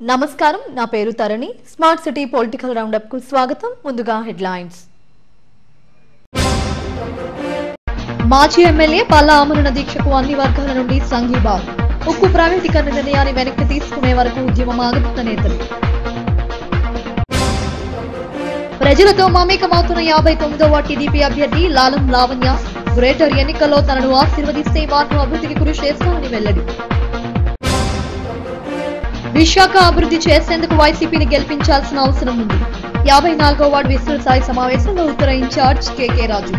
నమస్కారం నా పేరు Tarani smart city political roundup కు స్వాగతం ముందుగా హెడ్లైన్స్ మాజీ ఎమ్మెల్యే పల్లా ఆమరణ దీక్షకు అన్ని వర్గాల నుండి సంఘీభావం ఉక్కు ప్రైవేటీకరణ నిర్ణయాన్ని వెనక్కి తీసుకునే వరకు ఉద్యమం ఆగుతున్న నేతలు ప్రజలతో మమేకమవుతున్న యాభై తొమ్మిదవ టీడీపీ అభ్యర్థి లాలం లావణ్య గ్రేటర్ ఎన్నికల్లో తనను ఆశీర్వదిస్తే మాత్రం అభివృద్ధికి కృషి చేస్తామని వెల్లడి విశాఖ అభివృద్ధి చేసేందుకు వైసీపీని గెలిపించాల్సిన అవసరం ఉంది యాభై నాలుగో వార్డు విస్తృత స్థాయి సమావేశంలో ఉత్తర incharge KK Raju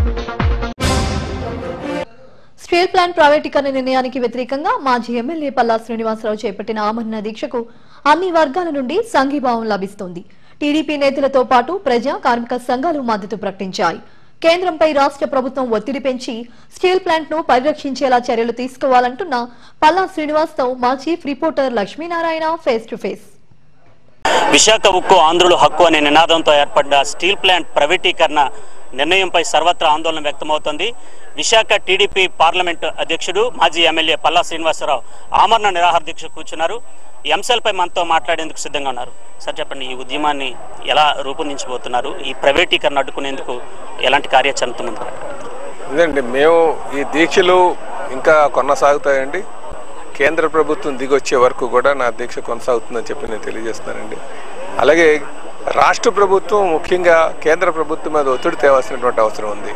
steel plant ప్రైవేటీకరణ నిర్ణయానికి వ్యతిరేకంగా మాజీ ఎమ్మెల్యే పల్లా శ్రీనివాసరావు చేపట్టిన ఆమరణ దీక్షకు అన్ని వర్గాల నుండి సంఘీభావం లభిస్తోంది టీడీపీ నేతలతో పాటు ప్రజా కార్మిక సంఘాలు మద్దతు ప్రకటించాయి కేంద్రంపై రాష్ట్ర ప్రభుత్వం ఒత్తిడి పెంచి స్టీల్ ప్లాంట్ ను పరిరక్షించేలా చర్యలు తీసుకోవాలంటున్న పల్లా శ్రీనివాస్తో మా chief reporter Lakshminarayana face to face Visakha ఉక్కు ఆంధ్రుల హక్కు అనే నినాదంతో ఏర్పడ్డ స్టీల్ ప్లాంట్ ప్రైవేటీకరణ నిర్ణయంపై సర్వత్రా ఆందోళన వ్యక్తమవుతోంది విశాఖ టీడీపీ పార్లమెంటు అధ్యక్షుడు మాజీ ఎమ్మెల్యే పల్లా శ్రీనివాసరావు ఆమరణ నిరాహార దీక్ష కూర్చున్నారు ఈ అంశాలపై మనతో మాట్లాడేందుకు సిద్ధంగా ఉన్నారు సార్ చెప్పండి ఈ ఉద్యమాన్ని ఎలా రూపొందించబోతున్నారు ఈ ప్రైవేటీకరణ అడ్డుకునేందుకు ఎలాంటి కార్యాచరణతో ముందుకు ఇదండి మేము ఈ దీక్షలు ఇంకా కొనసాగుతాయండి కేంద్ర ప్రభుత్వం దిగొచ్చే వరకు కూడా నా దీక్ష కొనసాగుతుందని చెప్పి నేను తెలియజేస్తున్నానండి అలాగే రాష్ట్ర ప్రభుత్వం ముఖ్యంగా కేంద్ర ప్రభుత్వం మీద ఒత్తిడి తేవాల్సినటువంటి అవసరం ఉంది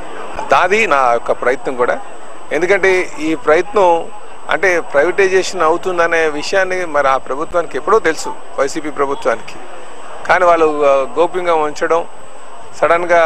దాది నా యొక్క ప్రయత్నం కూడా ఎందుకంటే ఈ ప్రయత్నం అంటే ప్రైవేటైజేషన్ అవుతుందనే విషయాన్ని మరి ఆ ప్రభుత్వానికి ఎప్పుడో తెలుసు వైసీపీ ప్రభుత్వానికి కానీ వాళ్ళు ఆ, గోప్యంగా ఉంచడం సడన్గా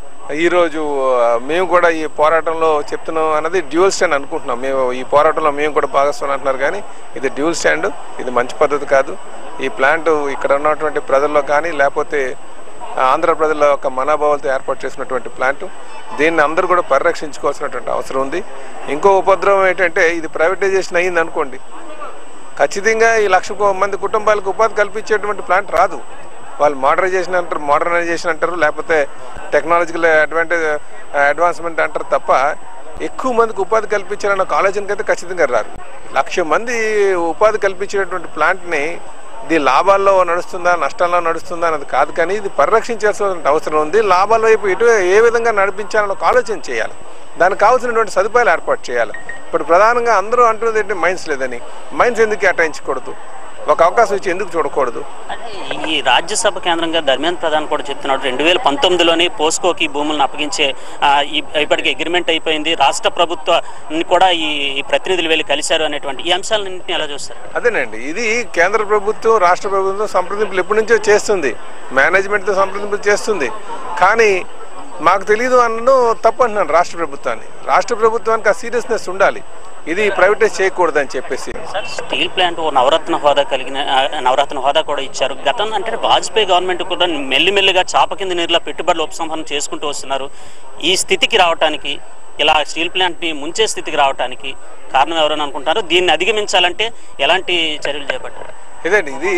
ఈరోజు ఆ, మేము కూడా ఈ పోరాటంలో చెప్తున్నాం అన్నది డ్యూయల్ స్టాండ్ అనుకుంటున్నాం మేము ఈ పోరాటంలో మేము కూడా భాగస్వామి అంటున్నారు కానీ ఇది డ్యూయల్ స్టాండ్ ఇది మంచి పద్ధతి కాదు ఈ ప్లాంట్ ఇక్కడ ఉన్నటువంటి ప్రజల్లో కానీ లేకపోతే ఆంధ్ర ప్రజల యొక్క మనోభావాలతో ఏర్పాటు చేసినటువంటి ప్లాంట్ దీన్ని అందరూ కూడా పరిరక్షించుకోవాల్సినటువంటి అవసరం ఉంది ఇంకో ఉపద్రవం ఏంటంటే ఇది ప్రైవేటైజేషన్ అయ్యింది అనుకోండి ఖచ్చితంగా ఈ లక్ష కో- మంది కుటుంబాలకు ఉపాధి కల్పించేటువంటి ప్లాంట్ రాదు వాళ్ళు మోడరైజేషన్ అంటారు మోడర్నైజేషన్ అంటారు లేకపోతే టెక్నాలజికల్ అడ్వాంటేజ్ అడ్వాన్స్మెంట్ అంటారు తప్ప ఎక్కువ మందికి ఉపాధి కల్పించాలన్న ఒక ఆలోచనకి అయితే ఖచ్చితంగా రారు లక్ష మంది ఉపాధి కల్పించేటువంటి ప్లాంట్ని ఇది లాభాల్లో నడుస్తుందా నష్టాల్లో నడుస్తుందా అన్నది కాదు కానీ ఇది పరిరక్షించాల్సిన అవసరం ఉంది లాభాల వైపు ఇటు ఏ విధంగా నడిపించాలని ఒక ఆలోచన చేయాలి దానికి కావాల్సినటువంటి సదుపాయాలు ఏర్పాటు చేయాలి ఇప్పుడు ప్రధానంగా అందరూ అంటున్నది ఏంటి మైన్స్ లేదని మైన్స్ ఎందుకు కేటాయించకూడదు ఒక అవకాశం ఇచ్చి ఎందుకు చూడకూడదు అంటే ఈ రాజ్యసభ కేంద్రంగా ధర్మేంద్ర ప్రధాన్ కూడా చెప్తున్నాడు రెండు వేల పంతొమ్మిదిలోని పోస్కోకి భూములను అప్పగించే ఆ, ఈ- ఇప్పటికి అగ్రిమెంట్ అయిపోయింది రాష్ట్ర ప్రభుత్వాన్ని కూడా ఈ ఈ ప్రతినిధులు వెళ్ళి కలిశారు అనేటువంటి ఈ అంశాలన్నింటినీ ఎలా చూస్తారు అదేనండి ఇది కేంద్ర ప్రభుత్వం రాష్ట్ర ప్రభుత్వం సంప్రదింపులు ఎప్పటి నుంచో చేస్తుంది మేనేజ్మెంట్తో సంప్రదింపులు చేస్తుంది కానీ మాకు తెలియదు అనడం తప్పు అంటున్నాను రాష్ట్ర ప్రభుత్వాన్ని రాష్ట్ర ప్రభుత్వానికి ఆ సీరియస్నెస్ ఉండాలి ఇది ప్రైవేటైజ్ చేయకూడదని చెప్పేసి సార్ స్టీల్ ప్లాంట్ ఓ నవరత్న హోదా కలిగిన ఆ, నవరత్న హోదా కూడా ఇచ్చారు గతం అంటే వాజ్పేయి గవర్నమెంట్ కూడా మెల్లిమెల్లిగా చాప కింద నీరులో పెట్టుబడులు ఉపసంహరణ చేసుకుంటూ వస్తున్నారు ఈ స్థితికి రావడానికి ఇలా స్టీల్ ప్లాంట్ని ముంచే స్థితికి రావడానికి కారణం ఎవరని అనుకుంటారు దీన్ని అధిగమించాలంటే ఎలాంటి చర్యలు చేపట్టారు ఇదండి ఇది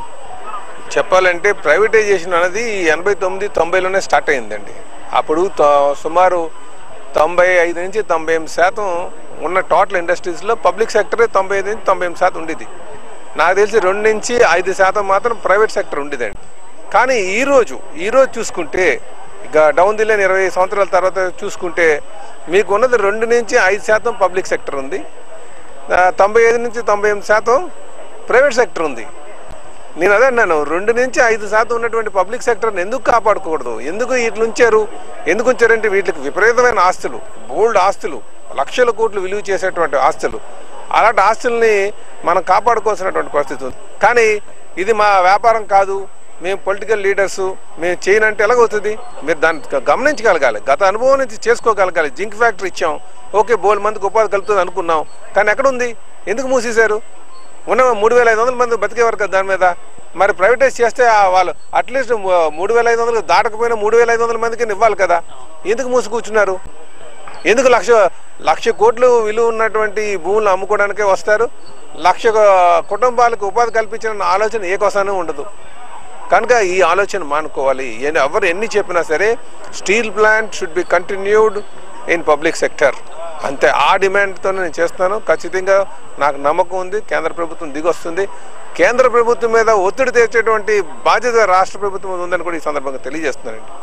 చెప్పాలంటే ప్రైవేటైజేషన్ అనేది ఎనభై తొమ్మిది తొంభైలోనే స్టార్ట్ అయిందండి అప్పుడు త- సుమారు తొంభై ఐదు నుంచి తొంభై ఎనిమిది శాతం ఉన్న టోటల్ ఇండస్ట్రీస్లో పబ్లిక్ సెక్టరే తొంభై ఐదు నుంచి తొంభై ఎనిమిది శాతం ఉండేది నాకు తెలిసి రెండు నుంచి ఐదు శాతం మాత్రం ప్రైవేట్ సెక్టర్ ఉండేదండి కానీ ఈరోజు ఈరోజు చూసుకుంటే ఇక డౌన్ ది లైన్ ఇరవై సంవత్సరాల తర్వాత చూసుకుంటే మీకు ఉన్నది రెండు నుంచి ఐదు శాతం పబ్లిక్ సెక్టర్ ఉంది ఆ, తొంభై ఐదు నుంచి తొంభై ఎనిమిది శాతం ప్రైవేట్ సెక్టర్ ఉంది నేను అదే అన్నాను రెండు నుంచి ఐదు శాతం ఉన్నటువంటి పబ్లిక్ సెక్టర్ని ఎందుకు కాపాడుకోకూడదు ఎందుకు వీటిని ఉంచారు ఎందుకు ఉంచారంటే వీటికి విపరీతమైన ఆస్తులు బోల్డ్ ఆస్తులు లక్షల కోట్లు విలువ చేసేటువంటి ఆస్తులు అలాంటి ఆస్తుల్ని మనం కాపాడుకోవాల్సినటువంటి పరిస్థితి ఉంది కానీ ఇది మా వ్యాపారం కాదు మేము పొలిటికల్ లీడర్స్ మేము చేయనంటే ఎలాగవుతుంది మీరు దాన్ని గ- గమనించగలగాలి గత అనుభవం నుంచి చేసుకోగలగాలి జింక్ ఫ్యాక్టరీ ఇచ్చాం ఓకే బోల్ మందికి ఉపాధి కలుపుతుంది అనుకున్నాం కానీ ఎక్కడుంది ఎందుకు మూసేశారు ఉన్న మూడు వేల ఐదు వందల మంది బతికేవారు కదా దాని మీద మరి ప్రైవేటైజ్ చేస్తే ఆ వాళ్ళు అట్లీస్ట్ మూడు వేల ఐదు వందలు దాటకపోయినా మూడు వేల ఐదు వందల మందికి ఇవ్వాలి కదా ఎందుకు మూసి కూర్చున్నారు ఎందుకు లక్ష లక్ష కోట్లు విలువ ఉన్నటువంటి ఈ భూములు అమ్ముకోవడానికే వస్తారు లక్ష కుటుంబాలకు ఉపాధి కల్పించిన ఆలోచన ఏ కోసానే ఉండదు కనుక ఈ ఆలోచన మానుకోవాలి ఎన్ని- ఎవరు ఎన్ని చెప్పినా సరే steel plant should be continued in public sector అంతే ఆ డిమాండ్తో నేను చేస్తున్నాను ఖచ్చితంగా నాకు నమ్మకం ఉంది కేంద్ర ప్రభుత్వం దిగొస్తుంది కేంద్ర ప్రభుత్వం మీద ఒత్తిడి తెచ్చేటువంటి బాధ్యత రాష్ట్ర ప్రభుత్వం మీద ఉందని కూడా ఈ సందర్భంగా తెలియజేస్తున్నానండి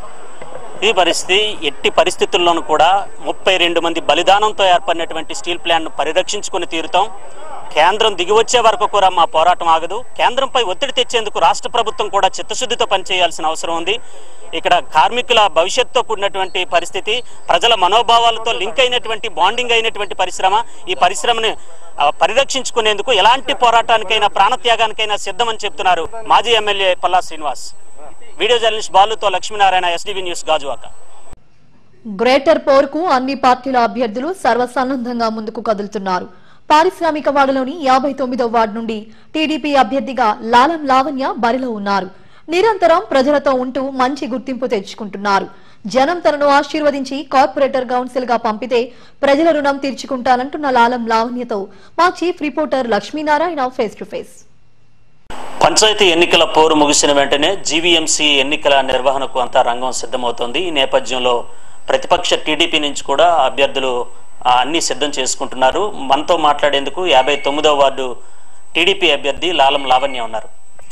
ఈ పరిస్థితి ఎట్టి పరిస్థితుల్లోనూ కూడా ముప్పై రెండు మంది బలిదానంతో ఏర్పడినటువంటి స్టీల్ ప్లాంట్ పరిరక్షించుకుని తీరుతాం కేంద్రం దిగివచ్చే వరకు కూడా మా పోరాటం ఆగదు కేంద్రంపై ఒత్తిడి తెచ్చేందుకు రాష్ట్ర ప్రభుత్వం కూడా చిత్తశుద్ధితో పనిచేయాల్సిన అవసరం ఉంది ఇక్కడ కార్మికుల భవిష్యత్తుతో కూడినటువంటి పరిస్థితి ప్రజల మనోభావాలతో లింక్ అయినటువంటి బాండింగ్ అయినటువంటి పరిశ్రమ ఈ పరిశ్రమని ఆ, పరిరక్షించుకునేందుకు ఎలాంటి పోరాటానికైనా ప్రాణత్యాగానికైనా సిద్ధమని చెప్తున్నారు మాజీ MLA Palla Srinivas video journalist బాలుతో Lakshminarayana SDV news Gajuwaka greater పోర్కు అన్ని పార్టీల అభ్యర్థులు సర్వసన్నద్ధంగా ముందుకు కదులుతున్నారు పారిశ్రామిక వాడలోని యాభై తొమ్మిదో వార్డు నుండి టీడీపీ అభ్యర్థిగా లాలం లావణ్య బరిలో ఉన్నారు నిరంతరం ప్రజలతో ఉంటూ మంచి గుర్తింపు తెచ్చుకుంటున్నారు జనం తనను ఆశీర్వదించి కార్పొరేటర్ కౌన్సిల్ గా పంపితే ప్రజల రుణం తీర్చుకుంటానంటున్న లాలం లావణ్యతో మా chief reporter Lakshminarayana face to face panchayat ఎన్నికల పోరు ముగిసిన వెంటనే జీవీఎంసీ ఎన్నికల నిర్వహణకు అంతా రంగం సిద్ధమవుతోంది ఈ నేపథ్యంలో ప్రతిపక్ష టీడీపీ నుంచి కూడా అభ్యర్థులు ఆ, అన్ని సిద్ధం చేసుకుంటున్నారు మనతో మాట్లాడేందుకు యాభై తొమ్మిదో వార్డు టీడీపీ అభ్యర్థి లాలం లావణ్య ఉన్నారు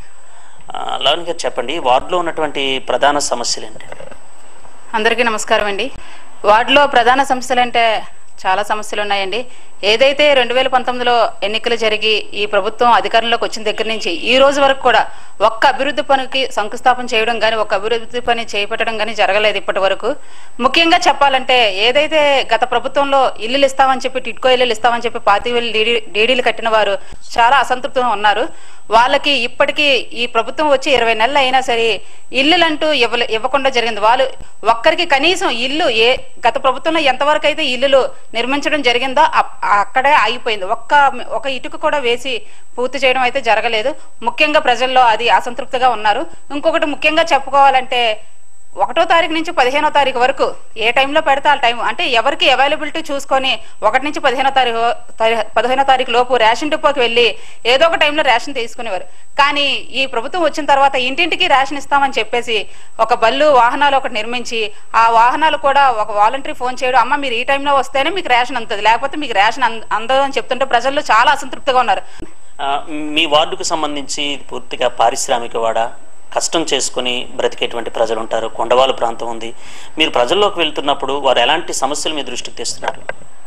ఆ, లావణ్య గారు చెప్పండి ఈ వార్డులో ఉన్నటువంటి ప్రధాన సమస్యలు ఏంటి అందరికీ నమస్కారం అండి వార్డులో ప్రధాన సమస్యలు అంటే చాలా సమస్యలు ఉన్నాయండి ఏదైతే రెండు వేల పంతొమ్మిదిలో ఎన్నికలు జరిగి ఈ ప్రభుత్వం అధికారంలోకి వచ్చిన దగ్గర నుంచి ఈ రోజు వరకు కూడా ఒక్క అభివృద్ధి పనికి శంకుస్థాపన చేయడం కానీ ఒక్క అభివృద్ధి పని చేపట్టడం కానీ జరగలేదు ఇప్పటి వరకు ముఖ్యంగా చెప్పాలంటే ఏదైతే గత ప్రభుత్వంలో ఇల్లులు ఇస్తామని చెప్పి టిట్కో ఇల్లులు ఇస్తామని చెప్పి పాతి వేలు డీడీ డీడీలు కట్టిన వారు చాలా అసంతృప్తిగా ఉన్నారు వాళ్ళకి ఇప్పటికీ ఈ ప్రభుత్వం వచ్చి ఇరవై నెలలు అయినా సరే ఇల్లులంటూ ఇవ్వలే ఇవ్వకుండా జరిగింది వాళ్ళు ఒక్కరికి కనీసం ఇల్లు ఏ గత ప్రభుత్వంలో ఎంతవరకు అయితే ఇల్లులు నిర్మించడం జరిగిందో అప్- అక్కడే ఆగిపోయింది ఒక్క ఒక ఇటుక కూడా వేసి పూర్తి చేయడం అయితే జరగలేదు ముఖ్యంగా ప్రజల్లో అది అసంతృప్తిగా ఉన్నారు ఇంకొకటి ముఖ్యంగా చెప్పుకోవాలంటే ఒకటో తారీఖు నుంచి పదిహేనో తారీఖు వరకు ఏ టైంలో పెడితే ఆ టైం అంటే ఎవరికి అవైలబిలిటీ చూసుకొని ఒకటి నుంచి పదిహేనో తారీఖు తారీ- పదిహేనో తారీఖు లోపు రేషన్ డిపోకి వెళ్ళి ఏదో ఒక టైంలో రేషన్ తీసుకునేవారు కానీ ఈ ప్రభుత్వం వచ్చిన తర్వాత ఇంటింటికి రేషన్ ఇస్తామని చెప్పేసి ఒక బళ్ళు వాహనాలు ఒకటి నిర్మించి ఆ వాహనాలు కూడా ఒక వాలంటరీ ఫోన్ చేయడం అమ్మ మీరు ఈ టైంలో వస్తేనే మీకు రేషన్ అందుతుంది లేకపోతే మీకు రేషన్ అంద- అందదు అని చెప్తుంటే ప్రజల్లో చాలా అసంతృప్తిగా ఉన్నారు ఆ, మీ వార్డుకు సంబంధించి ఇది పూర్తిగా పారిశ్రామిక వాడ కష్టం చేసుకుని బ్రతికేటువంటి ప్రజలు ఉంటారు కొండవాళ్ళ ప్రాంతం ఉంది మీరు ప్రజల్లోకి వెళ్తున్నప్పుడు వారు ఎలాంటి సమస్యలు మీ దృష్టికి తెస్తున్నారు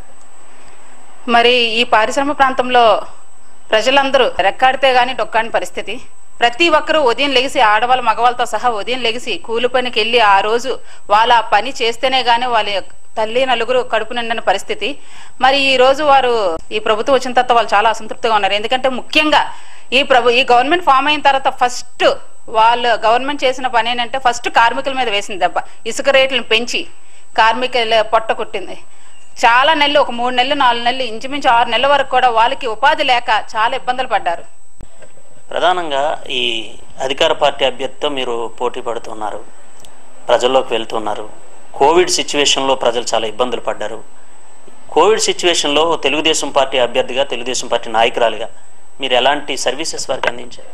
మరి ఈ పారిశ్రమ ప్రాంతంలో ప్రజలందరూ రెక్కాడితే గాని డొక్కాని పరిస్థితి ప్రతి ఒక్కరూ ఉదయం లెగిసి ఆడవాళ్ళ మగవాళ్ళతో సహా ఉదయం లెగిసి కూలి పనికి వెళ్ళి ఆ రోజు వాళ్ళ ఆ పని చేస్తేనే గాని వాళ్ళ యొక్క తల్లి నలుగురు కడుపు నిండిన పరిస్థితి మరి ఈ రోజు వారు ఈ ప్రభుత్వం వచ్చిన తర్వాత వాళ్ళు చాలా అసంతృప్తిగా ఉన్నారు ఎందుకంటే ముఖ్యంగా ఈ ప్రభు ఈ గవర్నమెంట్ ఫామ్ అయిన తర్వాత ఫస్ట్ వాళ్ళు గవర్నమెంట్ చేసిన పని ఏంటంటే ఫస్ట్ కార్మికుల మీద వేసింది దెబ్బ ఇసుక రేట్లను పెంచి కార్మికుల పొట్ట కొట్టింది చాలా నెలలు ఒక మూడు నెలలు నాలుగు నెలలు ఇంచుమించు ఆరు నెలల వరకు కూడా వాళ్ళకి ఉపాధి లేక చాలా ఇబ్బందులు పడ్డారు ప్రధానంగా ఈ అధికార పార్టీ అభ్యర్థితో మీరు పోటీ పడుతున్నారు ప్రజల్లోకి వెళ్తున్నారు కోవిడ్ సిచ్యువేషన్లో ప్రజలు చాలా ఇబ్బందులు పడ్డారు కోవిడ్ సిచ్యువేషన్లో తెలుగుదేశం పార్టీ అభ్యర్థిగా తెలుగుదేశం పార్టీ నాయకురాలుగా మీరు ఎలాంటి సర్వీసెస్ వారికి అందించారు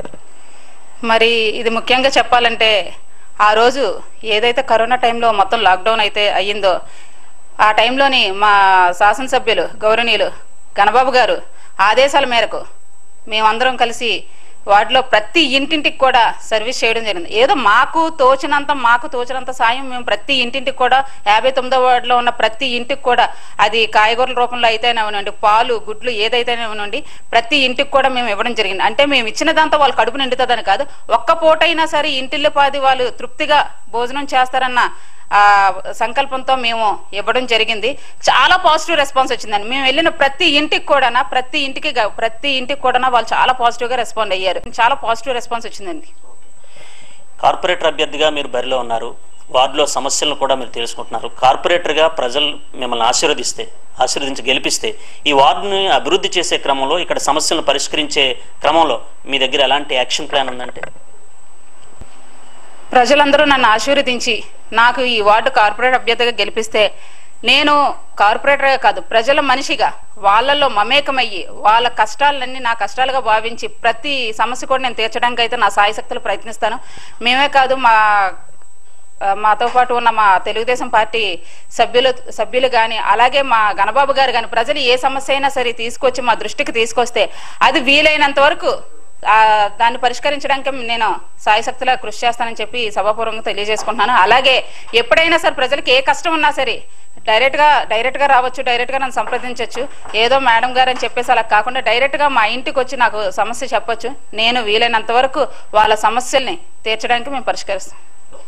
మరి ఇది ముఖ్యంగా చెప్పాలంటే ఆ రోజు ఏదైతే కరోనా టైంలో మొత్తం లాక్డౌన్ అయితే అయ్యిందో ఆ టైంలోని మా శాసనసభ్యులు గౌరవనీయులు గణబాబు గారు ఆదేశాల మేరకు మేమందరం కలిసి వాటిలో ప్రతి ఇంటింటికి కూడా సర్వీస్ చేయడం జరిగింది ఏదో మాకు తోచినంత మాకు తోచినంత సాయం మేము ప్రతి ఇంటింటికి కూడా యాభై తొమ్మిదో వార్డులో ఉన్న ప్రతి ఇంటికి కూడా అది కాయగూరల రూపంలో అయితేనేవ్వనండి పాలు గుడ్లు ఏదైతేనేవ్వనండి ప్రతి ఇంటికి కూడా మేము ఇవ్వడం జరిగింది అంటే మేము ఇచ్చిన దాంతో వాళ్ళు కడుపు నిండుతుందని కాదు ఒక్క పూటైనా సరే ఇంటిల్లిపాది వాళ్ళు తృప్తిగా భోజనం చేస్తారన్న ఆ సంకల్పంతో మేము ఇవ్వడం జరిగింది చాలా పాజిటివ్ రెస్పాన్స్ వచ్చిందండి మేము వెళ్ళిన ప్రతి ఇంటికి కూడా ప్రతి ఇంటికి గా- ప్రతి ఇంటికి కూడా వాళ్ళు చాలా పాజిటివ్ గా రెస్పాండ్ అయ్యారు చాలా పాజిటివ్ రెస్పాన్స్ వచ్చిందండి కార్పొరేటర్ అభ్యర్థిగా మీరు బరిలో ఉన్నారు వార్డులో సమస్యలను కూడా మీరు తెలుసుకుంటున్నారు కార్పొరేటర్గా ప్రజలు మిమ్మల్ని ఆశీర్వదిస్తే ఆశీర్వదించి గెలిపిస్తే ఈ వార్డుని అభివృద్ధి చేసే క్రమంలో ఇక్కడ సమస్యలను పరిష్కరించే క్రమంలో మీ దగ్గర ఎలాంటి యాక్షన్ ప్లాన్ ఉందంటే ప్రజలందరూ నన్ను ఆశీర్వదించి నాకు ఈ వార్డు కార్పొరేట్ అభ్యర్థిగా గెలిపిస్తే నేను కార్పొరేటర్గా కాదు ప్రజల మనిషిగా వాళ్ళల్లో మమేకమయ్యి వాళ్ళ కష్టాలన్నీ నా కష్టాలుగా భావించి ప్రతి సమస్య కూడా నేను తీర్చడానికి అయితే నా సాయశక్తులు ప్రయత్నిస్తాను మేమే కాదు మా ఆ, మాతో పాటు ఉన్న మా తెలుగుదేశం పార్టీ సభ్యులు సభ్యులు కానీ అలాగే మా గణబాబు గారు కానీ ప్రజలు ఏ సమస్య అయినా సరే తీసుకొచ్చి మా దృష్టికి తీసుకొస్తే అది వీలైనంత వరకు ఆ, దాన్ని పరిష్కరించడానికి నేను సాయశక్తిలా కృషి చేస్తానని చెప్పి సభాపూర్వకంగా తెలియజేసుకుంటున్నాను అలాగే ఎప్పుడైనా సరే ప్రజలకు ఏ కష్టం ఉన్నా సరే డైరెక్ట్ గా డైరెక్ట్ గా రావచ్చు డైరెక్ట్ గా నన్ను సంప్రదించవచ్చు ఏదో మేడం గారు అని చెప్పేసి అలా కాకుండా డైరెక్ట్ గా మా ఇంటికి వచ్చి నాకు సమస్య చెప్పొచ్చు నేను వీలైనంత వరకు వాళ్ళ సమస్యల్ని తీర్చడానికి మేము పరిష్కరిస్తాం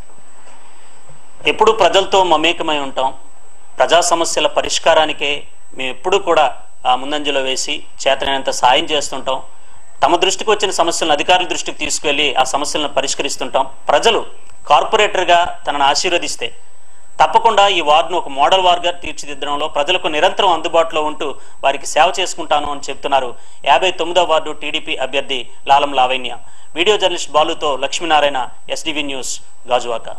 ఎప్పుడు ప్రజలతో మమేకమై ఉంటాం ప్రజా సమస్యల పరిష్కారానికే మేము ఎప్పుడు కూడా ఆ ముందంజలో వేసి చేతనైనంత సాయం చేస్తుంటాం తమ దృష్టికి వచ్చిన సమస్యలను అధికారుల దృష్టికి తీసుకెళ్లి ఆ సమస్యలను పరిష్కరిస్తుంటాం ప్రజలు కార్పొరేటర్గా తనను ఆశీర్వదిస్తే తప్పకుండా ఈ వార్డును ఒక మోడల్ వార్డ్గా తీర్చిదిద్దడంలో ప్రజలకు నిరంతరం అందుబాటులో ఉంటూ వారికి సేవ చేసుకుంటాను అని చెప్తున్నారు యాభై తొమ్మిదో వార్డు టీడీపీ అభ్యర్థి లాలం లావణ్య వీడియో జర్నలిస్ట్ బాలుతో లక్ష్మీనారాయణ ఎస్డివి న్యూస్ గాజువాక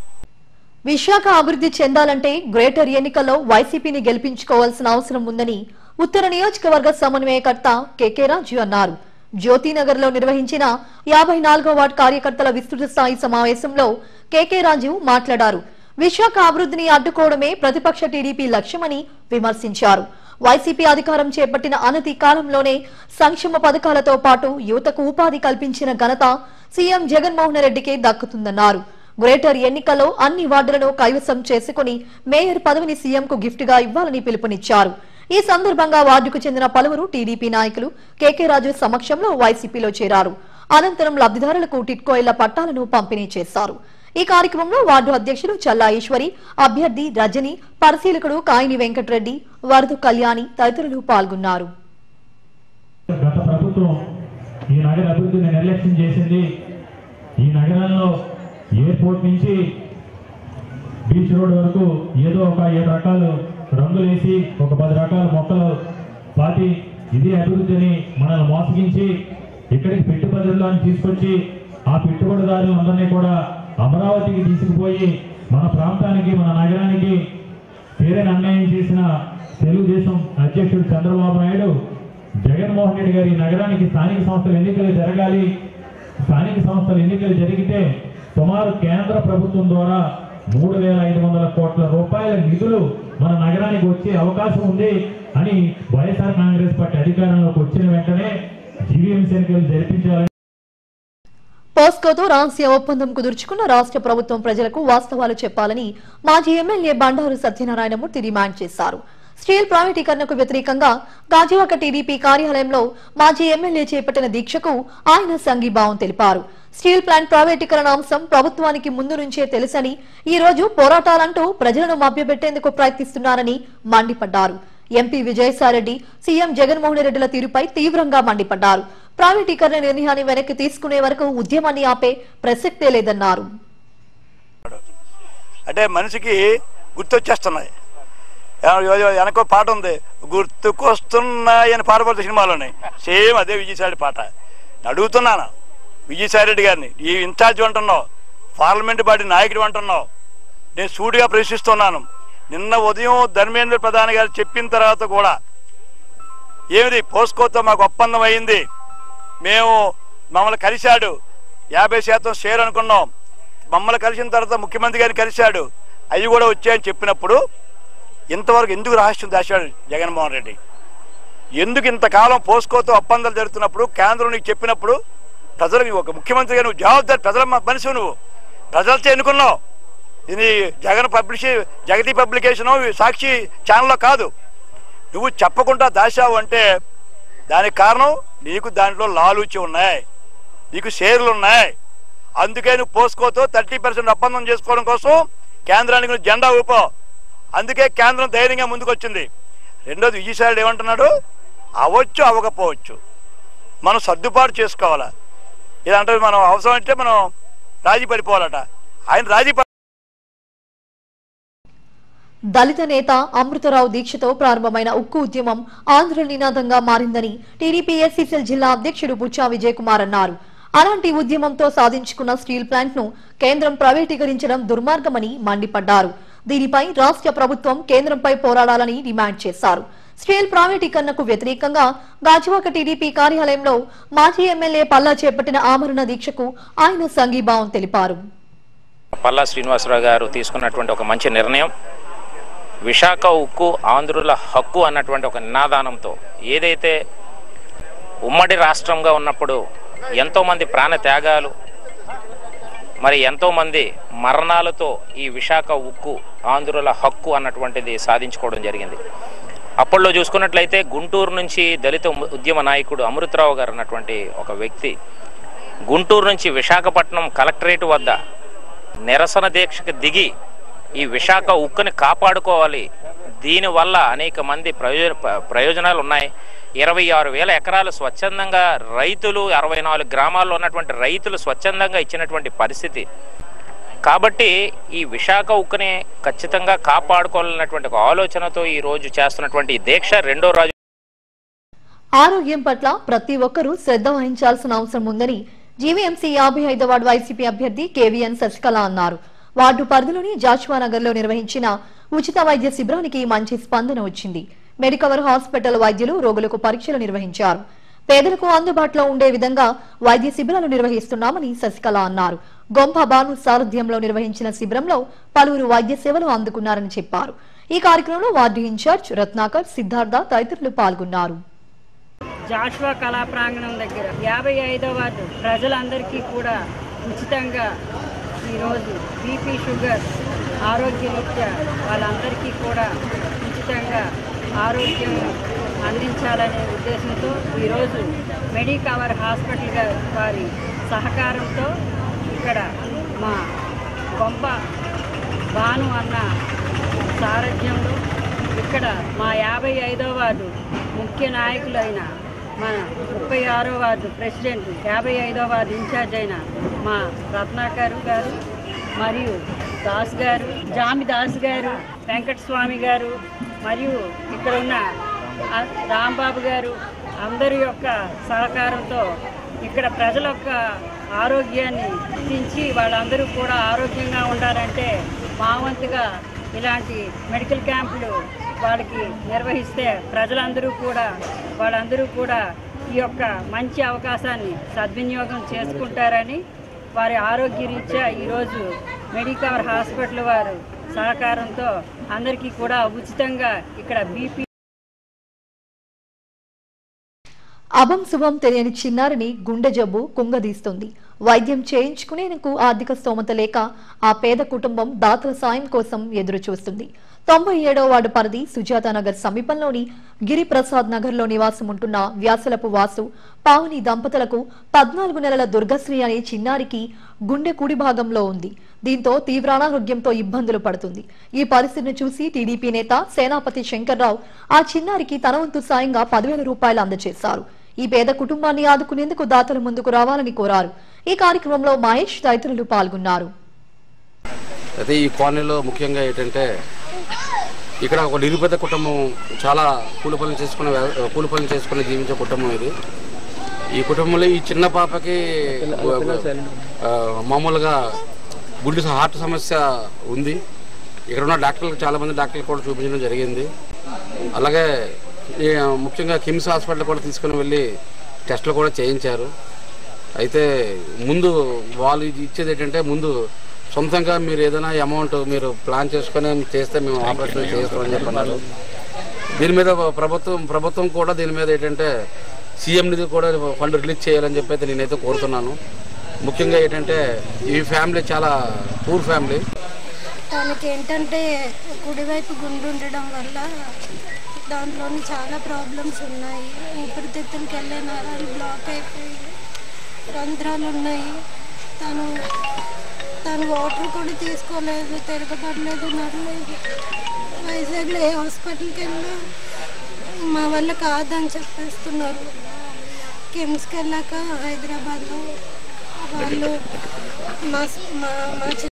విశాఖ అభివృద్ధి చెందాలంటే గ్రేటర్ ఎన్నికల్లో వైసీపీని గెలిపించుకోవాల్సిన అవసరం ఉందని ఉత్తర నియోజకవర్గ సమన్వయకర్త కెకే రాజు అన్నారు జ్యోతినగర్ లో నిర్వహించిన యాభై నాలుగో వార్డు కార్యకర్తల విస్తృత స్థాయి సమావేశంలో కెకే రాజు మాట్లాడారు విశాఖ అభివృద్ధిని అడ్డుకోవడమే ప్రతిపక్ష టీడీపీ లక్ష్యమని విమర్శించారు వైసీపీ అధికారం చేపట్టిన అనతి కాలంలోనే సంక్షేమ పథకాలతో పాటు యువతకు ఉపాధి కల్పించిన ఘనత సీఎం జగన్మోహన్ రెడ్డికే దక్కుతుందన్నారు గ్రేటర్ ఎన్నికల్లో అన్ని వార్డులను కైవసం చేసుకుని మేయర్ పదవిని సీఎంకు గిఫ్ట్ గా ఇవ్వాలని పిలుపునిచ్చారు ఈ సందర్భంగా వార్డుకు చెందిన పలువురు టీడీపీ నాయకులు కేకే రాజు సమక్షంలో వైసీపీలో చేరారు అనంతరం లబ్ధిదారులకు టిట్కో ఇళ్ల పట్టాలను పంపిణీ చేశారు ఈ కార్యక్రమంలో వార్డు అధ్యక్షులు చల్లా ఈశ్వరి అభ్యర్థి రజని పరిశీలకుడు కాయిని వెంకటరెడ్డి వరదు కళ్యాణి తదితరులు పాల్గొన్నారు గత ప్రభుత్వం ఈ నగర అభివృద్ధిని నిర్లక్ష్యం చేసింది ఈ నగరంలో ఎయిర్పోర్ట్ నుంచి బీచ్ రోడ్ వరకు ఏదో ఒక ఏడు రకాలు రంగులేసి ఒక పది రకాల మొక్కలు పాతి ఇది అభివృద్ధిని మనల్ని మోసగించి ఇక్కడికి పెట్టుబడులను తీసుకొచ్చి ఆ పెట్టుబడిదారులందరినీ కూడా అమరావతికి తీసుకుపోయి మన ప్రాంతానికి మన నగరానికి తీరని అన్యాయం చేసిన తెలుగుదేశం అధ్యక్షుడు చంద్రబాబు నాయుడు జగన్మోహన్ రెడ్డి గారి నగరానికి స్థానిక సంస్థల ఎన్నికలు జరగాలి స్థానిక సంస్థల ఎన్నికలు జరిగితే సుమారు కేంద్ర ప్రభుత్వం ద్వారా మూడు వేల ఐదు వందల కోట్ల రూపాయల నిధులు మన నగరానికి వచ్చే అవకాశం ఉంది అని వైఎస్ఆర్ కాంగ్రెస్ పార్టీ అధికారంలోకి వచ్చిన వెంటనే జీవీఎంసీ ఎన్నికలు జరిపించాలని పోస్కోతో రహస్య ఒప్పందం కుదుర్చుకున్న రాష్ట్ర ప్రభుత్వం ప్రజలకు వాస్తవాలు చెప్పాలని మాజీ ఎమ్మెల్యే బండారు సత్యనారాయణమూర్తి డిమాండ్ చేశారు స్టీల్ ప్రైవేటీకరణకు వ్యతిరేకంగా గాజువాక టీడీపీ కార్యాలయంలో మాజీ ఎమ్మెల్యే చేపట్టిన దీక్షకు ఆయన సంఘీభావం తెలిపారు స్టీల్ ప్లాంట్ ప్రైవేటీకరణ అంశం ప్రభుత్వానికి ముందు నుంచే తెలుసని ఈ రోజు పోరాటాలంటూ ప్రజలను మభ్యపెట్టేందుకు ప్రయత్నిస్తున్నారని మండిపడ్డారు ఎంపీ విజయసాయిరెడ్డి సీఎం జగన్మోహన్ రెడ్డిల తీరుపై తీవ్రంగా మండిపడ్డారు ప్రైవేటీకరణ నిర్ణయాన్ని వెనక్కి తీసుకునే వరకు ఉద్యమాన్ని ఆపే ప్రసక్తే లేదన్నారు అంటే మనిషికి గుర్తొచ్చేస్తున్నాయి ఏ- ఏ- వెనకో పాట ఉంది గుర్తుకొస్తున్నాయి అని పాడబడుతుంది సినిమాలోని సేమ్ అదే విజయసాయి పాట నేను అడుగుతున్నాను విజయసాయి రెడ్డి గారిని ఈ ఇన్ఛార్జ్ అంటున్నావు పార్లమెంట్ బాడీ నాయకుడు అంటున్నావు నేను సూటిగా ప్రశ్నిస్తున్నాను నిన్న ఉదయం ధర్మేంద్ర ప్రధాని గారు చెప్పిన తర్వాత కూడా ఏమిది పోస్కోతో మాకు ఒప్పందం అయింది మేము మమ్మల్ని కలిశాడు యాభై శాతం షేర్ అనుకున్నాం మమ్మల్ని కలిసిన తర్వాత ముఖ్యమంత్రి గారిని కలిశాడు అవి కూడా వచ్చాయని చెప్పినప్పుడు ఇంతవరకు ఎందుకు రహస్యం దాచాడు జగన్మోహన్ రెడ్డి ఎందుకు ఇంతకాలం పోస్కోతో ఒప్పందాలు జరుగుతున్నప్పుడు కేంద్రం నీకు చెప్పినప్పుడు ప్రజలకు ఒక ముఖ్యమంత్రిగా నువ్వు జవాబుదారి ప్రజల మ- మనిషి నువ్వు ప్రజలతో ఎన్నుకున్నావు ఇది జగన్ పబ్లిష్ జగతి పబ్లికేషను సాక్షి ఛానల్లో కాదు నువ్వు చెప్పకుండా దాచావు అంటే దానికి కారణం నీకు దాంట్లో లాలూచి ఉన్నాయి నీకు షేర్లు ఉన్నాయి అందుకే నువ్వు పోస్కోతో థర్టీ పర్సెంట్ ఒప్పందం చేసుకోవడం కోసం కేంద్రానికి నువ్వు జెండా ఊపో అందుకే కేంద్రం ధైర్యంగా ముందుకు వచ్చింది రెండోది విజయసాయి ఏమంటున్నాడు అవ్వచ్చు అవ్వకపోవచ్చు మనం సర్దుబాటు చేసుకోవాలా ఇదంటే మనం అవసరం అంటే మనం రాజీ పడిపోవాలట ఆయన రాజీ పడ- దళిత నేత అమృతరావు దీక్షతో ప్రారంభమైన ఉక్కు ఉద్యమం ఆంధ్ర నినాదంగా మారిందని టీడీపీ ఎస్సీసీఎల్ జిల్లా అధ్యక్షుడు బుచ్చా విజయ్ కుమార్ అన్నారు అలాంటి ఉద్యమంతో సాధించుకున్న స్టీల్ ప్లాంట్ ను కేంద్రం ప్రైవేటీకరించడం దుర్మార్గమని మండిపడ్డారు దీనిపై రాష్ట్ర ప్రభుత్వం కేంద్రంపై పోరాడాలని డిమాండ్ చేశారు స్టీల్ ప్రైవేటీకరణకు వ్యతిరేకంగా గాజువాక టీడీపీ కార్యాలయంలో మాజీ ఎమ్మెల్యే పల్లా చేపట్టిన ఆమరణ దీక్షకు ఆయన సంఘీభావం తెలిపారు పల్లా శ్రీనివాసరావు గారు తీసుకున్నటువంటి ఒక మంచి నిర్ణయం విశాఖ ఉక్కు ఆంధ్రుల హక్కు అన్నటువంటి ఒక నినాదానంతో ఏదైతే ఉమ్మడి రాష్ట్రంగా ఉన్నప్పుడు ఎంతోమంది ప్రాణ త్యాగాలు మరి ఎంతోమంది మరణాలతో ఈ విశాఖ ఉక్కు ఆంధ్రుల హక్కు అన్నటువంటిది సాధించుకోవడం జరిగింది అప్పట్లో చూసుకున్నట్లయితే గుంటూరు నుంచి దళిత ఉద్యమ నాయకుడు అమృతరావు గారు అన్నటువంటి ఒక వ్యక్తి గుంటూరు నుంచి విశాఖపట్నం కలెక్టరేట్ వద్ద నిరసన దీక్షకు దిగి ఈ విశాఖ ఉక్కుని కాపాడుకోవాలి దీనివల్ల అనేక మంది ప్రయోజన ప- ప్రయోజనాలు ఉన్నాయి ఇరవై ఆరు వేల ఎకరాలు స్వచ్ఛందంగా రైతులు అరవై నాలుగు గ్రామాల్లో ఉన్నటువంటి రైతులు స్వచ్ఛందంగా ఇచ్చినటువంటి పరిస్థితి కాబట్టి ఈ విశాఖ ఉక్కుని ఖచ్చితంగా కాపాడుకోవాలన్నటువంటి ఒక ఆలోచనతో ఈ రోజు చేస్తున్నటువంటి ఈ దీక్ష రెండో రోజు ఆరోగ్యం పట్ల ప్రతి ఒక్కరూ శ్రద్ధ వహించాల్సిన అవసరం ఉందని జీవీఎంసీ యాభై ఐదవ వార్డు వైసీపీ అభ్యర్థి కేవీఎన్ శశికళ అన్నారు వార్డు పరిధిలోని జాషువా నగర్ లో నిర్వహించిన ఉచిత వైద్య శిబిరానికి మంచి స్పందన వచ్చింది మెడికవర్ హాస్పిటల్ వైద్యులు రోగులకు పరీక్షలు నిర్వహించారు పేదలకు అందుబాటులో ఉండే విధంగా వైద్య శిబిరాలు నిర్వహిస్తున్నామని శశికళ అన్నారు గొంప బాను సారథ్యంలో నిర్వహించిన శిబిరంలో పలువురు వైద్య సేవలు అందుకున్నారని చెప్పారు ఈ కార్యక్రమంలో వార్డు ఇన్ఛార్జ్ రత్నాకర్ సిద్ధార్థ తదితరులు పాల్గొన్నారు జాషువా కళా ప్రాంగణం దగ్గర యాభై ఐదో వార్డు ప్రజలందరికీ కూడా ఉచితంగా ఈరోజు బీపీ షుగర్ ఆరోగ్యరీత్యా వాళ్ళందరికీ కూడా ఉచితంగా ఆరోగ్యం అందించాలనే ఉద్దేశంతో ఈరోజు మెడికవర్ హాస్పిటల్ గా- వారి సహకారంతో ఇక్కడ మా గొంప భాను అన్న సారథ్యంలో ఇక్కడ మా యాభై ఐదో వార్డు ముఖ్య నాయకులైన మన ముప్పై ఆరో వార్డు ప్రెసిడెంట్ యాభై ఐదో వార్డు ఇన్ఛార్జ్ అయిన మా రత్నాకర్ గారు మరియు దాస్ గారు జామి దాస్ గారు వెంకటస్వామి గారు మరియు ఇక్కడ ఉన్న ఆ రాంబాబు గారు అందరి యొక్క సహకారంతో ఇక్కడ ప్రజల యొక్క ఆరోగ్యాన్ని గుర్తించి వాళ్ళందరూ కూడా ఆరోగ్యంగా ఉండాలంటే మా వంతుగా ఇలాంటి మెడికల్ క్యాంపులు వాళ్ళకి నిర్వహిస్తే ప్రజలందరూ కూడా వాళ్ళందరూ కూడా ఈ యొక్క మంచి అవకాశాన్ని సద్వినియోగం చేసుకుంటారని వారి ఆరోగ్య రీత్యా ఈరోజు మెడికవర్ హాస్పిటల్ వారు సహకారంతో అందరికీ కూడా ఉచితంగా ఇక్కడ బీపీ అభం శుభం తెలియని చిన్నారిని గుండె జబ్బు కుంగదీస్తుంది వైద్యం చేయించుకునేందుకు ఆర్థిక స్తోమత లేక ఆ పేద కుటుంబం దాతల సాయం కోసం ఎదురు చూస్తుంది తొంభై ఏడవ వార్డు పరిధి సుజాత నగర్ సమీపంలోని గిరిప్రసాద్ నగర్ లో నివాసం ఉంటున్న వ్యాసలపు వాసు పావని దంపతులకు పద్నాలుగు నెలల దుర్గశ్రీ అనే చిన్నారికి గుండె కుడి భాగంలో ఉంది దీంతో తీవ్ర అనారోగ్యంతో ఇబ్బందులు పడుతుంది ఈ పరిస్థితిని చూసి టీడీపీ నేత సేనాపతి శంకర్రావు ఆ చిన్నారికి తన వంతు సాయంగా పదివేల రూపాయలు అందజేశారు ఈ పేద కుటుంబాన్ని ఆదుకునేందుకు దాతలు ముందుకు రావాలని కోరారు ఈ కార్యక్రమంలో మహేష్ తదితరులు పాల్గొన్నారు అయితే ఈ కాలనీలో ముఖ్యంగా ఏంటంటే ఇక్కడ ఒక నిరుపేద కుటుంబం చాలా కూలి పనులు చేసుకునే వ్యవ- కూలి పనులు చేసుకుని జీవించే కుటుంబం ఇది ఈ కుటుంబంలో ఈ చిన్న పాపకి ఆ, మామూలుగా గుండె హార్ట్ సమస్య ఉంది ఇక్కడ ఉన్న డాక్టర్లకు చాలా మంది డాక్టర్లు కూడా చూపించడం జరిగింది అలాగే ఈ, ముఖ్యంగా కిమ్స్ హాస్పిటల్ కూడా తీసుకుని వెళ్ళి టెస్టులు కూడా చేయించారు అయితే ముందు వాళ్ళు ఇది ఇచ్చేది ఏంటంటే ముందు సొంతంగా మీరు ఏదైనా అమౌంట్ మీరు ప్లాన్ చేసుకొని చేస్తే మేము ఆపరేషన్ చేస్తామని చెప్పన్నారు దీని మీద ప్రభుత్వం ప్రభుత్వం కూడా దీని మీద ఏంటంటే సీఎం నిధి కూడా ఫండ్ రిలీజ్ చేయాలని చెప్పి అయితే నేనైతే కోరుతున్నాను ముఖ్యంగా ఏంటంటే ఈ ఫ్యామిలీ చాలా పూర్ ఫ్యామిలీ తనకి ఏంటంటే కుడివైపు గుండు ఉండడం వల్ల దాంట్లోని చాలా ప్రాబ్లమ్స్ ఉన్నాయి ఊపిరితిత్తులకి వెళ్ళే నరాలు బ్లాక్ అయిపోయి రంధ్రాలు ఉన్నాయి తను తను వాటర్ కూడా తీసుకోలేదు తిరగబడలేదు నడలేదు వైజాగ్లో ఏ హాస్పిటల్కి వెళ్ళినా మా వల్ల కాదని చెప్పేస్తున్నారు కిమ్స్కి వెళ్ళాక హైదరాబాద్లో వాళ్ళు మా మా మా చి-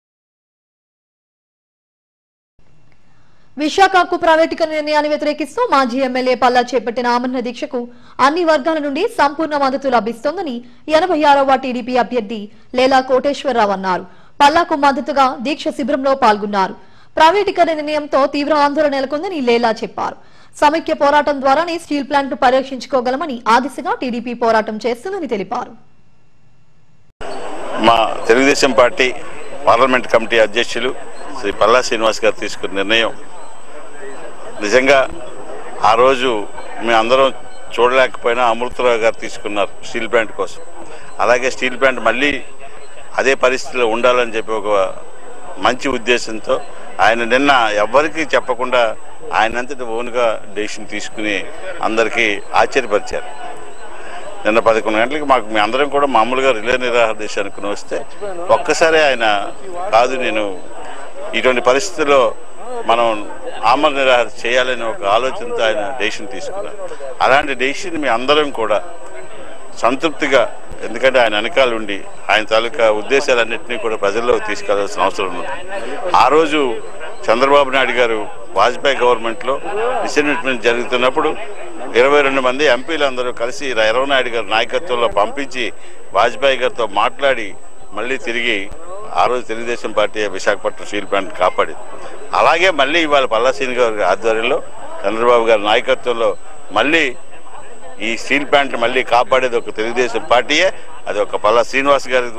విశాఖకు ప్రైవేటీకరణ నిర్ణయాన్ని వ్యతిరేకిస్తూ మాజీ ఎమ్మెల్యే పల్లా చేపట్టిన ఆమరణ దీక్షకు అన్ని వర్గాల నుండి సంపూర్ణ మద్దతు లభిస్తోందని ఎనభై ఆరవ టీడీపీ అభ్యర్థి లేలా కోటేశ్వరరావు అన్నారు పల్లాకు మద్దతుగా దీక్ష శిబిరంలో పాల్గొన్నారు ప్రైవేటీకరణ నిర్ణయంతో తీవ్ర ఆందోళన నెలకొందని లేలా చెప్పారు సమైక్య పోరాటం ద్వారానే స్టీల్ ప్లాంట్ పరిరక్షించుకోగలమని ఆ దిశగా టీడీపీ పోరాటం చేస్తుందని తెలిపారు మా తెలుగుదేశం పార్టీ పార్లమెంట్ కమిటీ అధ్యక్షులు శ్రీ పల్లా శ్రీనివాస్ గారు తీసుకున్న నిర్ణయం నిజంగా ఆ రోజు మేము అందరం చూడలేకపోయినా అమృతరావు గారు తీసుకున్నారు స్టీల్ ప్లాంట్ కోసం అలాగే స్టీల్ ప్లాంట్ మళ్ళీ అదే పరిస్థితిలో ఉండాలని చెప్పి ఒక మంచి ఉద్దేశంతో ఆయన నిన్న ఎవ్వరికీ చెప్పకుండా ఆయనంతటి ఓన్గా డెసిషన్ తీసుకుని అందరికీ ఆశ్చర్యపరిచారు నిన్న పదకొండు గంటలకి మాకు మీ అందరం కూడా మామూలుగా రిలే నిరాహార దీక్ష అనుకుని వస్తే ఒక్కసారి ఆయన కాదు నేను ఇటువంటి పరిస్థితుల్లో మనం ఆమర నిరాహార చేయాలని ఒక ఆలోచనతో ఆయన డెసిషన్ తీసుకున్నారు అలాంటి డెసిషన్ మీ అందరం కూడా సంతృప్తిగా ఎందుకంటే ఆయన వెనకాల ఉండి ఆయన తాలూకా ఉద్దేశాలన్నింటినీ కూడా ప్రజల్లోకి తీసుకెళ్లాల్సిన అవసరం ఉంది ఆ రోజు చంద్రబాబు నాయుడు గారు వాజ్పేయి గవర్నమెంట్లో డిసెంట్మెంట్ జరుగుతున్నప్పుడు ఇరవై రెండు మంది ఎంపీలు అందరూ కలిసి ఇరవై నాయుడు గారి నాయకత్వంలో పంపించి వాజ్పేయి గారితో మాట్లాడి మళ్ళీ తిరిగి ఆ రోజు Telugu Desam party Visakhapatnam steel plant కాపాడింది అలాగే మళ్ళీ ఇవాళ పల్లాసీని గారి ఆధ్వర్యంలో చంద్రబాబు గారి నాయకత్వంలో మళ్ళీ ఈ స్టీల్ ప్లాంట్ మళ్ళీ కాపాడేది ఒక తెలుగుదేశం పార్టీయే అది ఒక పల్లా శ్రీనివాస్ గారి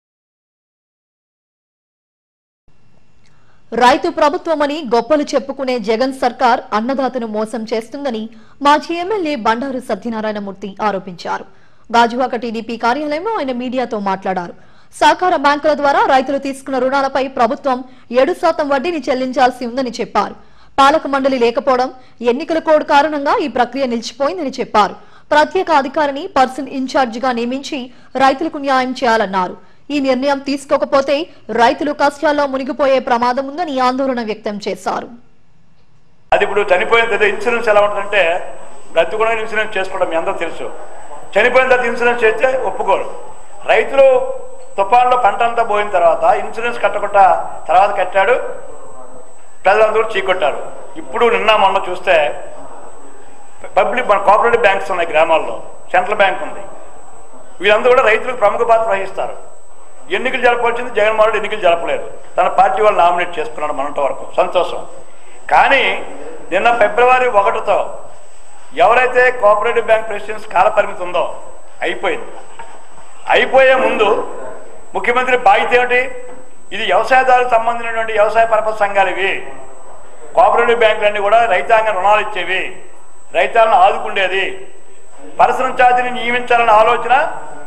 రైతు ప్రభుత్వమని గొప్పలు చెప్పుకునే జగన్ సర్కార్ అన్నదాతను మోసం చేస్తుందని మాజీ ఎమ్మెల్యే బండారు సత్యనారాయణమూర్తి ఆరోపించారు గాజువాక టీడీపీ కార్యాలయంలో ఆయన మీడియాతో మాట్లాడారు సహకార బ్యాంకుల ద్వారా రైతులు తీసుకున్న రుణాలపై ప్రభుత్వం ఏడు శాతం వడ్డీని చెల్లించాల్సి ఉందని చెప్పారు పాలక మండలి లేకపోవడం ఎన్నికల కోడ్ కారణంగా ఈ ప్రక్రియ నిలిచిపోయిందని చెప్పారు ప్రత్యేక అధికారిని పర్సన్ ఇన్ఛార్జిగా నియమించి రైతులకు న్యాయం చేయాలన్నారు ఈ నిర్ణయం తీసుకోకపోతే రైతులు కష్టాల్లో మునిగిపోయే ప్రమాదం ఉందని ఆందోళన వ్యక్తం చేశారు అది ఇప్పుడు చనిపోయిన తర్వాత ఇన్సూరెన్స్ ఎలా ఉంటుందంటే బ్రతికుండా ఇన్సూరెన్స్ చేసుకోవడం మీ అందరూ తెలుసు చనిపోయిన తర్వాత ఇన్సూరెన్స్ చేస్తే ఒప్పుకోరు రైతులు తుఫాన్లో పంట అంతా పోయిన తర్వాత ఇన్సూరెన్స్ కట్టకుండా తర్వాత కట్టాడు ప్రజలందరూ చీకొట్టారు ఇప్పుడు నిన్న మొన్న చూస్తే పబ్లిక్ మన కోఆపరేటివ్ బ్యాంక్స్ ఉన్నాయి గ్రామాల్లో సెంట్రల్ బ్యాంక్ ఉంది వీళ్ళందరూ కూడా రైతులకు ప్రముఖ పాత్ర వహిస్తారు ఎన్నికలు జరపవచ్చింది జగన్మోహన్ రెడ్డి ఎన్నికలు జరపలేదు తన పార్టీ వాళ్ళు నామినేట్ చేసుకున్నాడు మనంత వరకు సంతోషం కానీ నిన్న ఫిబ్రవరి ఒకటితో ఎవరైతే కోఆపరేటివ్ బ్యాంక్ ప్రెసిడెన్స్ కాలపరిమితి ఉందో అయిపోయింది అయిపోయే ముందు ముఖ్యమంత్రి బాధ్యత ఏమిటి ఇది వ్యవసాయదారులకు సంబంధించినటువంటి వ్యవసాయ పరపతి సంఘాలు ఇవి కోఆపరేటివ్ బ్యాంకులన్నీ కూడా రైతాంగ రుణాలు ఇచ్చేవి రైతాలను ఆదుకుండేది పర్సనల్ ఛార్జీని నియమించాలన్న ఆలోచన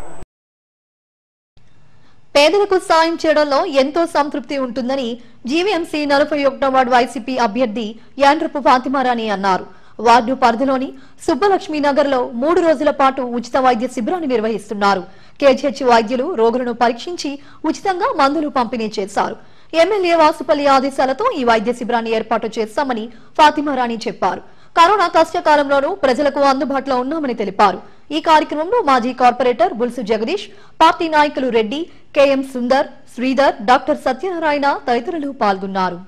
పేదలకు సాయం చేయడంలో ఎంతో సంతృప్తి ఉంటుందని జీవీఎంసీ నలభై ఒకటో వార్డు వైసీపీ అభ్యర్థి యాండ్రపు ఫాతిమారాణి అన్నారు వార్డు పరిధిలోని సుబ్బలక్ష్మి నగర్ లో మూడు రోజుల పాటు ఉచిత వైద్య శిబిరాన్ని నిర్వహిస్తున్నారు కేజీహెచ్ వైద్యులు రోగులను పరీక్షించి ఉచితంగా మందులు పంపిణీ చేశారు ఎమ్మెల్యే వాసుపల్లి ఆదేశాలతో ఈ వైద్య శిబిరాన్ని ఏర్పాటు చేస్తామని ఫాతిమారాణి చెప్పారు కరోనా కష్టకాలంలోనూ ప్రజలకు అందుబాటులో ఉన్నామని తెలిపారు ఈ కార్యక్రమంలో మాజీ కార్పొరేటర్ బుల్సు జగదీష్ పార్టీ నాయకులు రెడ్డి కెఎం సుందర్ శ్రీధర్ డాక్టర్ సత్యనారాయణ తదితరులు పాల్గొన్నారు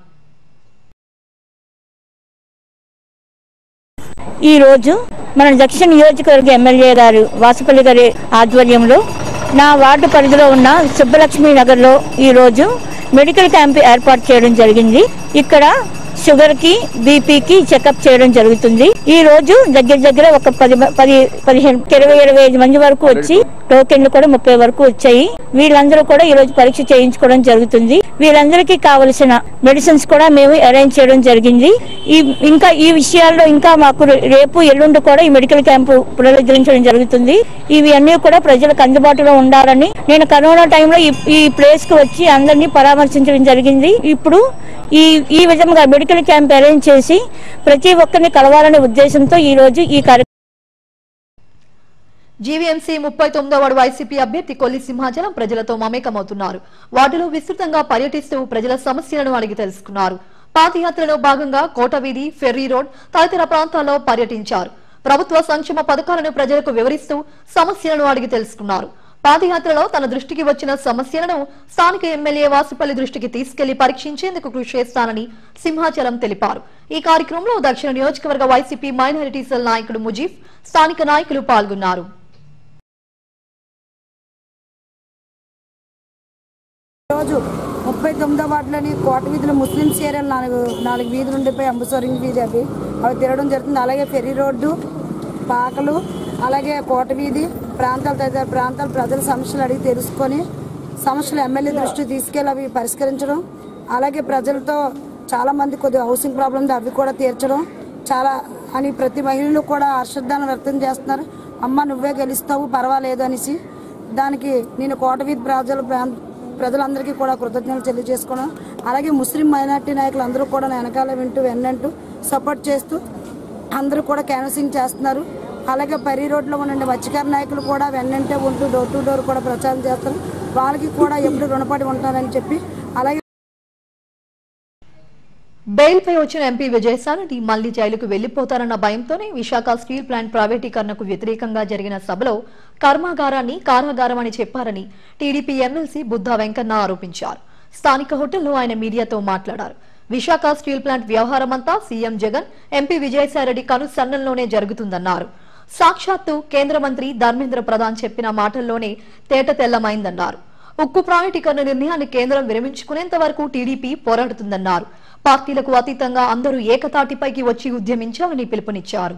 ఈ రోజు మన దక్షిణ నియోజకవర్గ ఎమ్మెల్యే గారు వాసుపల్లి గారి ఆధ్వర్యంలో నా వార్డు పరిధిలో ఉన్న సుబ్బలక్ష్మి నగర్లో ఈ రోజు మెడికల్ క్యాంప్ ఏర్పాటు చేయడం జరిగింది ఇక్కడ షుగర్ కి బీపీకి చెకప్ చేయడం జరుగుతుంది ఈ రోజు దగ్గర దగ్గర ఒక పది మ- పది పదిహేను ఇరవై ఇరవై ఐదు మంది వరకు వచ్చి టోకెన్లు కూడా ముప్పై వరకు వచ్చాయి వీళ్ళందరూ కూడా ఈ రోజు పరీక్ష చేయించుకోవడం జరుగుతుంది వీళ్ళందరికీ కావలసిన మెడిసిన్స్ కూడా మేము అరేంజ్ చేయడం జరిగింది ఈ ఇంకా ఈ విషయాల్లో ఇంకా మాకు రే- రేపు ఎల్లుండి కూడా ఈ మెడికల్ క్యాంపు పునరుద్ధరించడం జరుగుతుంది ఇవి అన్ని కూడా ప్రజలకు అందుబాటులో ఉండాలని నేను కరోనా టైంలో ఈ ఈ ప్లేస్ కు వచ్చి అందరినీ పరామర్శించడం జరిగింది ఇప్పుడు ఈ ఈ విధంగా మెడికల్ క్యాంప్ అరేంజ్ చేసి ప్రతి ఒక్కరిని కలవాలనే ఉద్దేశంతో ఈ రోజు ఈ కార్యక్రమం జీవీఎంసీ ముప్పై తొమ్మిదో వార్డు వైసీపీ అభ్యర్థి కొల్లి సింహాచలం ప్రజలతో మమేకమవుతున్నారు వార్డులో విస్తృతంగా పర్యటిస్తూ ప్రజల సమస్యలను అడిగి తెలుసుకున్నారు పాదయాత్రలో భాగంగా కోటవీధి ఫెర్రీ రోడ్ తదితర ప్రాంతాల్లో పర్యటించారు ప్రభుత్వ సంక్షేమ పథకాలను ప్రజలకు వివరిస్తూ సమస్యలను అడిగి తెలుసుకున్నారు పాదయాత్రలో తన దృష్టికి వచ్చిన సమస్యలను స్థానిక ఎమ్మెల్యే వాసుపల్లి దృష్టికి తీసుకెళ్లి పరీక్షించేందుకు కృషి చేస్తానని సింహాచలం తెలిపారు ఈ కార్యక్రమంలో దక్షిణ నియోజకవర్గ వైసీపీ మైనారిటీ సెల్ నాయకుడు ముజీఫ్ స్థానిక నాయకులు పాల్గొన్నారు రోజు ముప్పై తొమ్మిదో వార్డులోని కోట వీధులు ముస్లిమ్స్ ఏరియాలు నాలుగు నాలుగు వీధులు ఉండిపోయి అంబుసోరింగ్ వీధి అవి అవి తిరగడం జరుగుతుంది అలాగే ఫెర్రీ రోడ్డు పాకలు అలాగే కోట వీధి ప్రాంతాలు తదితర ప్రాంతాల ప్రజల సమస్యలు అడిగి తెలుసుకొని సమస్యలు ఎమ్మెల్యే దృష్టి తీసుకెళ్ళి అవి పరిష్కరించడం అలాగే ప్రజలతో చాలా మంది కొద్దిగా హౌసింగ్ ప్రాబ్లమ్ ఉంది అవి కూడా తీర్చడం చాలా అని ప్రతి మహిళలు కూడా హర్షద్దానం వ్యక్తం చేస్తున్నారు అమ్మ నువ్వే గెలుస్తావు పర్వాలేదు అనేసి దానికి నేను కోటవీధి ప్రజల ప్రాం- ప్రజలందరికీ కూడా కృతజ్ఞతలు తెలియజేసుకోవడం అలాగే ముస్లిం మైనార్టీ నాయకులు అందరూ కూడా నా వెనకాల వింటూ వెన్నంటూ సపోర్ట్ చేస్తూ అందరూ కూడా క్యాన్వసింగ్ చేస్తున్నారు అలాగే పరి రోడ్లో ఉన్న మత్స్యకార నాయకులు కూడా వెన్నంటే ఉంటూ డోర్ టు డోర్ కూడా ప్రచారం చేస్తారు వాళ్ళకి కూడా ఎప్పుడు రుణపడి ఉంటారని చెప్పి అలాగే బెయిల్ పై వచ్చిన ఎంపీ విజయసాయి మళ్లీ జైలుకు వెళ్లిపోతారన్న భయంతోనే విశాఖ స్టీల్ ప్లాంట్ ప్రైవేటీకరణకు వ్యతిరేకంగా జరిగిన సభలో కర్మాగారాన్ని కారాగారం అని చెప్పారని టీడీపీ ఎమ్మెల్సీ బుద్ధా వెంకన్న ఆరోపించారు స్థానిక హోటల్లో ఆయన మీడియాతో మాట్లాడారు విశాఖ స్టీల్ ప్లాంట్ వ్యవహారమంతా సీఎం జగన్ ఎంపీ విజయసాయిరెడ్డి కనుసన్నల్లోనే జరుగుతుందన్నారు సాక్షాత్తు కేంద్ర మంత్రి ధర్మేంద్ర ప్రధాన్ చెప్పిన మాటల్లోనే తేట తెల్లమైందన్నారు ఉక్కు ప్రైవేటీకరణ నిర్ణయాన్ని కేంద్రం విరమించుకునేంత వరకు టీడీపీ పోరాడుతుందన్నారు పార్టీలకు అతీతంగా అందరూ ఏకతాటిపైకి వచ్చి ఉద్యమించాలని పిలుపునిచ్చారు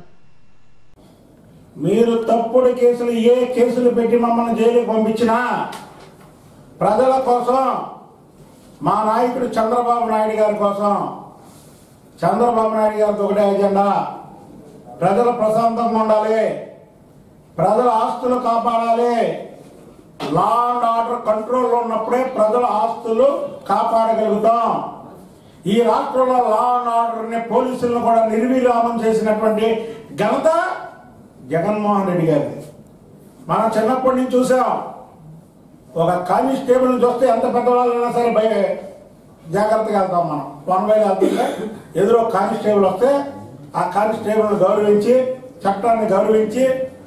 మీరు తప్పుడు కేసులు ఏ కేసులు పెట్టి మమ్మల్ని జైలుకి పంపించినా ప్రజల కోసం మా నాయకుడు చంద్రబాబు నాయుడు గారి కోసం చంద్రబాబు నాయుడు గారికి ఒకటే ఎజెండా ప్రజలు ప్రశాంతంగా ఉండాలి ప్రజల ఆస్తులు కాపాడాలి లా అండ్ ఆర్డర్ కంట్రోల్లో ఉన్నప్పుడే ప్రజల ఆస్తులు కాపాడగలుగుతాం ఈ రాష్ట్రంలో లా అండ్ ఆర్డర్ ని పోలీసులను కూడా నిర్వీరామం చేసినటువంటి ఘనత జగన్మోహన్ రెడ్డి గారిది మనం చిన్నప్పటి నుంచి చూసాం ఒక కానిస్టేబుల్ చూస్తే ఎంత పెద్దవాళ్ళైనా సరే భయ జాగ్రత్తగా వెళ్తాం మనం వన్ వే వెళ్తుంటే ఎదురు ఒక కానిస్టేబుల్ వస్తే ఆ కానిస్టేబుల్ గౌరవించి చట్టాన్ని గౌరవించి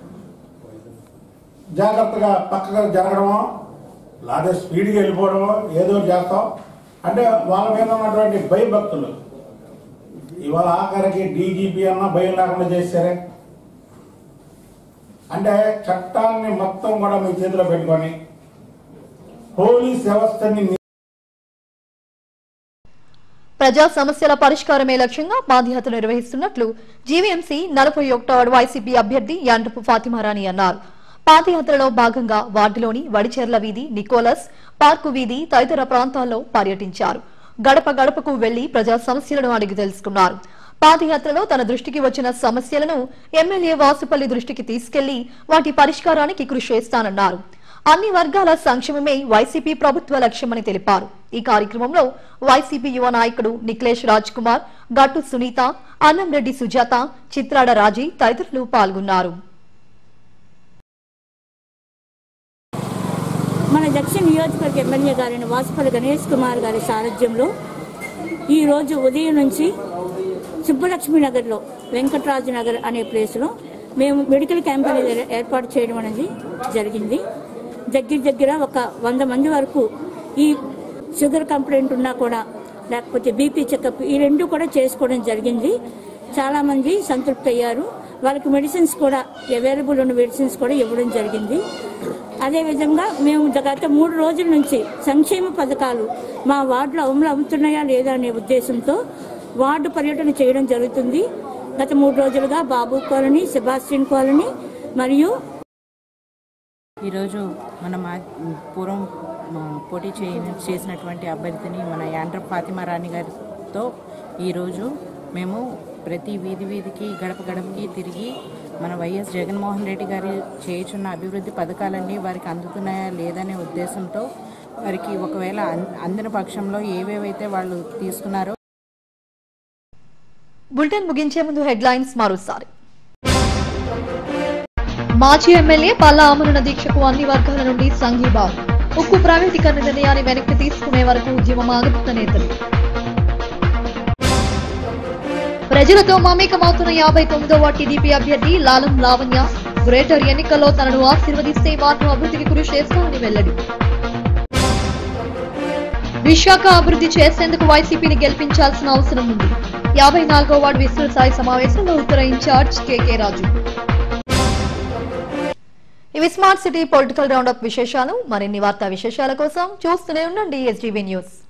జాగ్రత్తగా పక్కగా జరగడమో లేదా స్పీడ్గా వెళ్ళిపోవడమో ఏదో ఒకటి చేస్తాం అంటే వాళ్ళ మీద ఉన్నటువంటి భయభక్తులు ఇవాళ ఆఖరికి డీజీపీ అన్న భయం లేకుండా చేశారే అంటే చట్టాన్ని మొత్తం కూడా మీ చేతిలో పెట్టుకొని పోలీస్ వ్యవస్థని ప్రజా సమస్యల పరిష్కారమే లక్ష్యంగా పాదయాత్ర నిర్వహిస్తున్నట్లు జీవీఎంసీ నలభై ఒకటో వైసీపీ అభ్యర్థి యాండ్రపు ఫాతిమారాణి అన్నారు పాదయాత్రలో భాగంగా వార్డులోని వడిచెర్ల వీధి నికోలస్ పార్కు వీధి తదితర ప్రాంతాల్లో పర్యటించారు గడప గడపకు వెళ్లి ప్రజా సమస్యలను అడిగి తెలుసుకున్నారు పాదయాత్రలో తన దృష్టికి వచ్చిన సమస్యలను ఎమ్మెల్యే వాసుపల్లి దృష్టికి తీసుకెళ్లి వాటి పరిష్కారానికి కృషి చేస్తానన్నారు అన్ని వర్గాల సంక్షేమమే వైసీపీ ప్రభుత్వ లక్ష్యమని తెలిపారు ఈ కార్యక్రమంలో వైసీపీ యువ నాయకుడు నిఖిలేష్ రాజ్ కుమార్ గట్టు సునీత అన్నంరెడ్డి సుజాత చిత్రాడ రాజీ తదితరులు పాల్గొన్నారు మన దక్షిణ నియోజకవర్గ ఎమ్మెల్యే గారైన వాసుపల్లి గణేష్ కుమార్ గారి సారథ్యంలో ఈరోజు ఉదయం నుంచి సుబ్బలక్ష్మి నగర్లో వెంకటరాజు నగర్ అనే ప్లేస్లో మేము మెడికల్ క్యాంప్ అనేది ఏర్పాటు చేయడం అనేది జరిగింది దగ్గర దగ్గర ఒక వంద మంది వరకు ఈ షుగర్ కంప్లైంట్ ఉన్నా కూడా లేకపోతే బీపీ చెకప్ ఈ రెండు కూడా చేసుకోవడం జరిగింది చాలా మంది సంతృప్తి అయ్యారు వాళ్ళకి మెడిసిన్స్ కూడా అవైలబుల్ ఉన్న మెడిసిన్స్ కూడా ఇవ్వడం జరిగింది అదేవిధంగా మేము గత మూడు రోజుల నుంచి సంక్షేమ పథకాలు మా వార్డులో అమలు అవుతున్నాయా లేదా అనే ఉద్దేశంతో వార్డు పర్యటన చేయడం జరుగుతుంది గత మూడు రోజులుగా బాబు కాలనీ సెబాస్టియన్ కాలనీ మరియు ఈరోజు మన మా పూర్వం మా పోటీ చేయ చేసినటువంటి అభ్యర్థిని మన యాండ్ర ఫాతిమా రాణి గారితో ఈరోజు మేము ప్రతి వీధి వీధికి గడప గడపకి తిరిగి మన వైఎస్ జగన్మోహన్ రెడ్డి గారు చేయుచున్న అభివృద్ధి పథకాలన్నీ వారికి అందుతున్నాయా లేదనే ఉద్దేశంతో వారికి ఒకవేళ అన్- అందిన పక్షంలో ఏవేవైతే వాళ్ళు తీసుకున్నారో బులెటిన్ ముగించే ముందు హెడ్లైన్స్ మరోసారి మాజీ ఎమ్మెల్యే పల్లా ఆమరణ దీక్షకు అన్ని వర్గాల నుండి సంఘీభావం ఉక్కు ప్రైవేటీకరణ నిర్ణయాన్ని వెనక్కి తీసుకునే వరకు ఉద్యమం ఆగుతున్న నేతలు ప్రజలతో మమేకమవుతున్న యాభై తొమ్మిదవ టీడీపీ అభ్యర్థి లాలం లావణ్య గ్రేటర్ ఎన్నికల్లో తనను ఆశీర్వదిస్తే మాత్రం అభివృద్ధికి కృషి చేస్తానని వెల్లడి విశాఖ అభివృద్ధి చేసేందుకు వైసీపీని గెలిపించాల్సిన అవసరం ఉంది యాభై నాలుగో వార్డు విస్తృత స్థాయి సమావేశంలో ఉత్తర ఇన్ఛార్జ్ కేకే రాజు ఇవి స్మార్ట్ సిటీ పొలిటికల్ రౌండప్ విశేషాలు మరిన్ని వార్తా విశేషాల కోసం చూస్తూనే ఉండండి ఎస్డీవీ న్యూస్